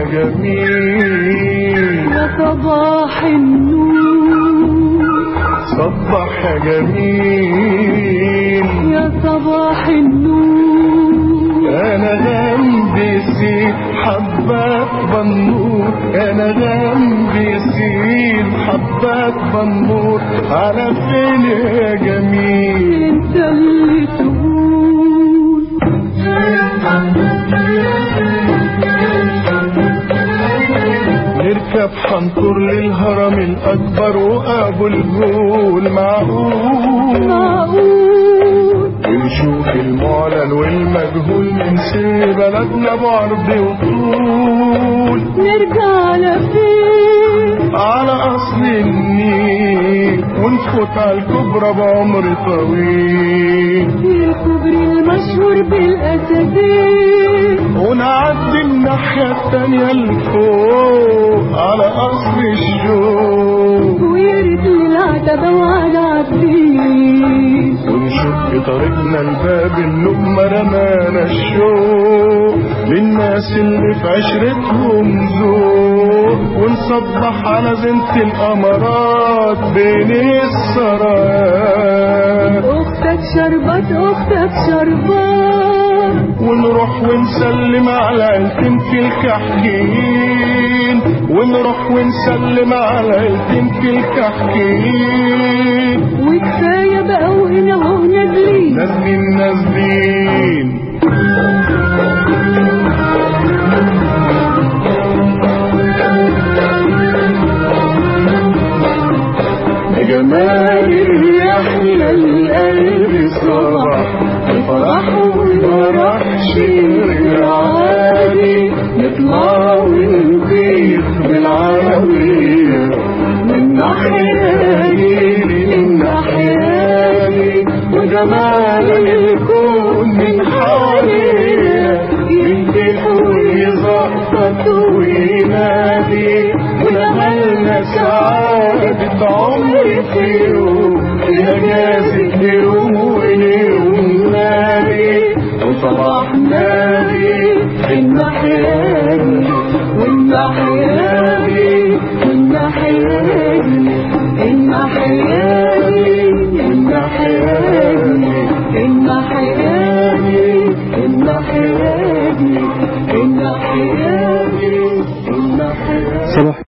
جميل يا صباح النور صبح يا جميل يا صباح النور انا جنبي سيد حبات بنور انا جنبي سيد حبات بنور على فين يا جميل انت اللي تقول نركب حنطر للهرم الاكبر وابو الهول معقول معقول ونشوف المعلن والمجهول ننسي بلدنا بعرض وطول نرجع لفين على اصل النيل ونفوت على الكبرى بعمر طويل في الكوبري المشهور بالاسدين ونعدي الناحية التانية لفوق على اصل الشوق ويرد للعتبة وعلى عبدين ونشق طريقنا لباب اللقمة رمانا الشوق للناس اللي في عشرتهم ذوق ونصبح على زينة الأمارات بين السرايات اختك شربت اختك شربت ونروح ونسلم على عيلتين في الكحكين ونروح ونسلم على عيلتين في الكحكين وكفاية بقى وهنا اهو نازلين نازلين نازلين يا جمال يحلى القلب صباح الفرح والفرح شير عالي نطلع ونطير بالعربية من ناحية دي للناحية دي وجمال